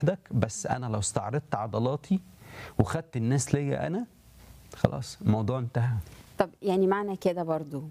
لوحدك بس انا لو استعرضت عضلاتي وخدت الناس ليا انا خلاص الموضوع انتهى طب يعني معنى كده برضو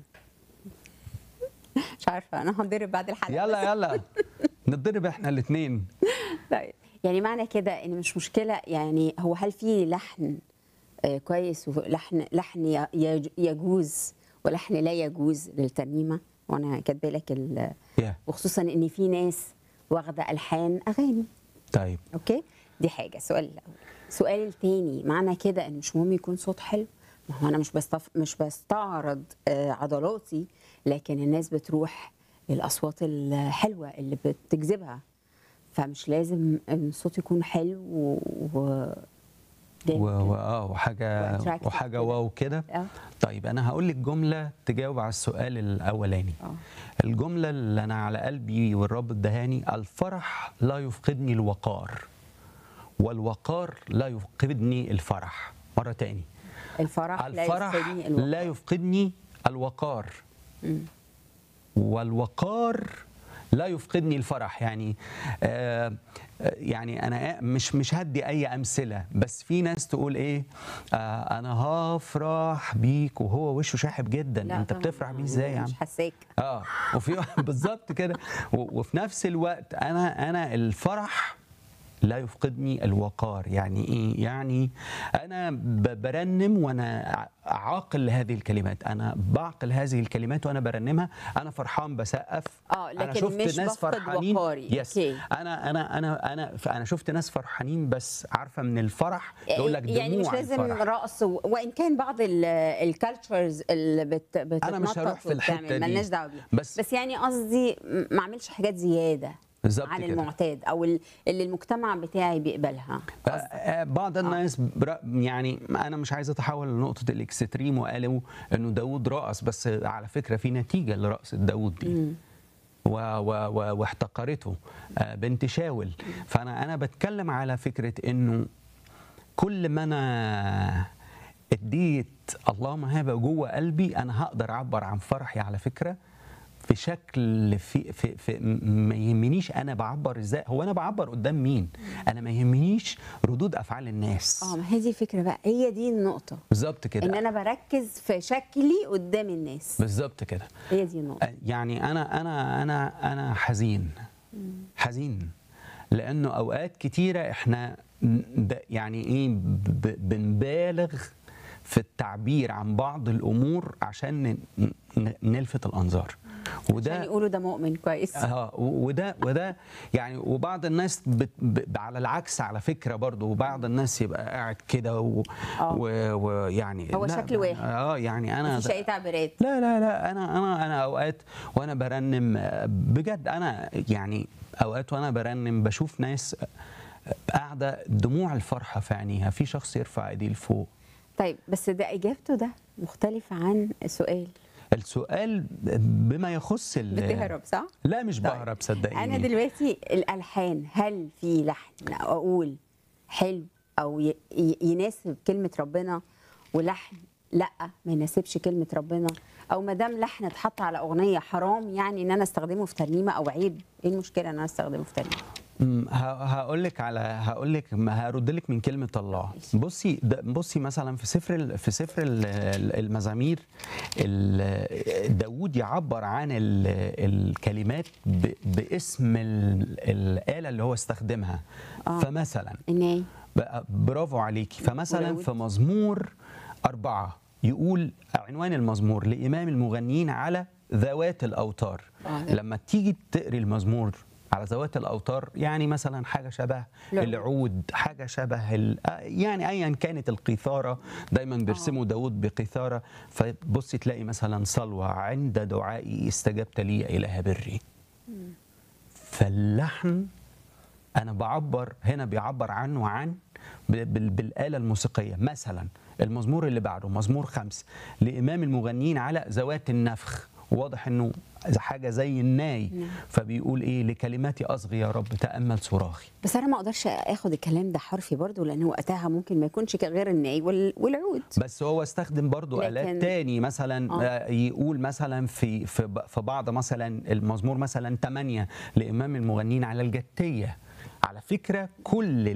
مش عارفه انا هنضرب بعد الحلقه يلا يلا نتضرب احنا الاثنين طيب يعني معنى كده ان مش مشكله يعني هو هل في لحن آه، كويس ولحن لحن ي- يج- يجوز ولحن لا يجوز للترنيمه وانا كاتبه لك ال- يا وخصوصا ان في ناس واخده الحان اغاني طيب اوكي دي حاجه السؤال الاول السؤال الثاني معنى كده ان مش مهم يكون صوت حلو ما هو انا مش بستف... مش بستعرض آه، عضلاتي لكن الناس بتروح للاصوات الحلوه اللي بتجذبها فمش لازم ان الصوت يكون حلو و, و... و... و... اه وحاجه وattractive وحاجه كده. واو كده آه. طيب انا هقول لك جمله تجاوب على السؤال الاولاني آه. الجمله اللي انا على قلبي والرب ادهاني الفرح لا يفقدني الوقار والوقار لا يفقدني الفرح مره تاني الفرح, الفرح لا يفقدني الوقت. لا يفقدني الوقار والوقار لا يفقدني الفرح يعني آه آه، يعني انا مش مش هدي اي امثله بس في ناس تقول ايه آه انا هفرح بيك وهو وشه شاحب جدا لا انت طبعاً، بتفرح بيه يعني ازاي يا عم مش حساك اه وفي بالظبط كده و- وفي نفس الوقت انا انا الفرح لا يفقدني الوقار يعني ايه يعني انا ب- برنم وانا ع- عاقل هذه الكلمات انا بعقل هذه الكلمات وانا برنمها انا فرحان بسقف آه، انا لكن شفت مش ناس بفقد فرحانين وقاري. يس أوكي. انا انا انا انا انا شفت ناس فرحانين بس عارفه من الفرح يقول لك دموع يعني مش لازم الفرح. رقص و- وان كان بعض الكالتشرز اللي بت بتتنطط أنا مش هروح في الحتة وبتعمل، دي. ملناش دعوه بيها بس- بس يعني قصدي م- ما اعملش حاجات زياده بالظبط عن كده. المعتاد او ال- اللي المجتمع بتاعي بيقبلها آه، آه، بعض الناس بر- يعني انا مش عايز اتحول لنقطه الاكستريم وقالوا انه داوود رقص بس على فكره في نتيجه لرقصه داوود دي و و و واحتقرته آه، بنت شاول فانا انا بتكلم على فكره انه كل ما انا اديت الله موهبه جوه قلبي انا هقدر اعبر عن فرحي على فكره في شكل في في, في م- ما يهمنيش انا بعبر ازاي هو انا بعبر قدام مين انا ما يهمنيش ردود افعال الناس اه ما هي دي الفكره بقى هي دي النقطه بالظبط ان كده انا بركز في شكلي قدام الناس بالظبط كده هي دي النقطه يعني انا انا انا انا حزين حزين لانه اوقات كتيره احنا ب- يعني ايه ب- بنبالغ في التعبير عن بعض الامور عشان ن- ن- نلفت الانظار عشان وده يقولوا ده مؤمن كويس اه و- وده وده يعني وبعض الناس بت ب على العكس على فكره برضو وبعض الناس يبقى قاعد كده و- آه. و- ويعني هو لا، شكل واحد. اه يعني انا مفيش اي تعبيرات لا لا لا انا انا انا اوقات وانا برنم آه، بجد انا يعني اوقات وانا برنم بشوف ناس آه، قاعده دموع الفرحه في عينيها في شخص يرفع ايديه لفوق طيب بس ده اجابته ده مختلفه عن السؤال السؤال بما يخص ال- بتهرب صح لا مش طيب. بهرب صدقيني انا دلوقتي الالحان هل في لحن اقول حلو او ي- ي- يناسب كلمه ربنا ولحن لا ما يناسبش كلمه ربنا او ما دام لحن اتحط على اغنيه حرام يعني ان انا استخدمه في ترنيمه او عيب ايه المشكله ان انا استخدمه في ترنيمه هقول لك على هقول لك هرد لك من كلمه الله بصي ده- بصي مثلا في سفر ال- في سفر ال- ال- المزامير ال- داوود يعبر عن ال- الكلمات ب- باسم ال- الاله اللي هو استخدمها آه. فمثلا ان ايه بقى برافو عليكي فمثلا وداود؟ في مزمور أربعة يقول عنوان المزمور لإمام المغنيين على ذوات الأوتار آه، ده. لما تيجي تقري المزمور على ذوات الأوتار يعني مثلا حاجة شبه العود. العود حاجة شبه ال... يعني أيا كانت القيثارة دايما بيرسموا داود بقيثارة فبصي تلاقي مثلا صلوة عند دعائي استجبت لي يا إله بري فاللحن انا بعبر هنا بيعبر عنه عن ب- بال- بالاله الموسيقيه مثلا المزمور اللي بعده مزمور خمس لامام المغنيين على ذوات النفخ واضح انه حاجه زي الناي فبيقول ايه لكلماتي اصغي يا رب تامل صراخي بس انا ما اقدرش اخد الكلام ده حرفي برضو لان وقتها ممكن ما يكونش غير الناي وال- والعود بس هو استخدم برضو لكن- آلات تاني مثلا آه. آه. يقول مثلا في في ب- في بعض مثلا المزمور مثلا 8 لإمام المغنين على الجتية على على فكره كل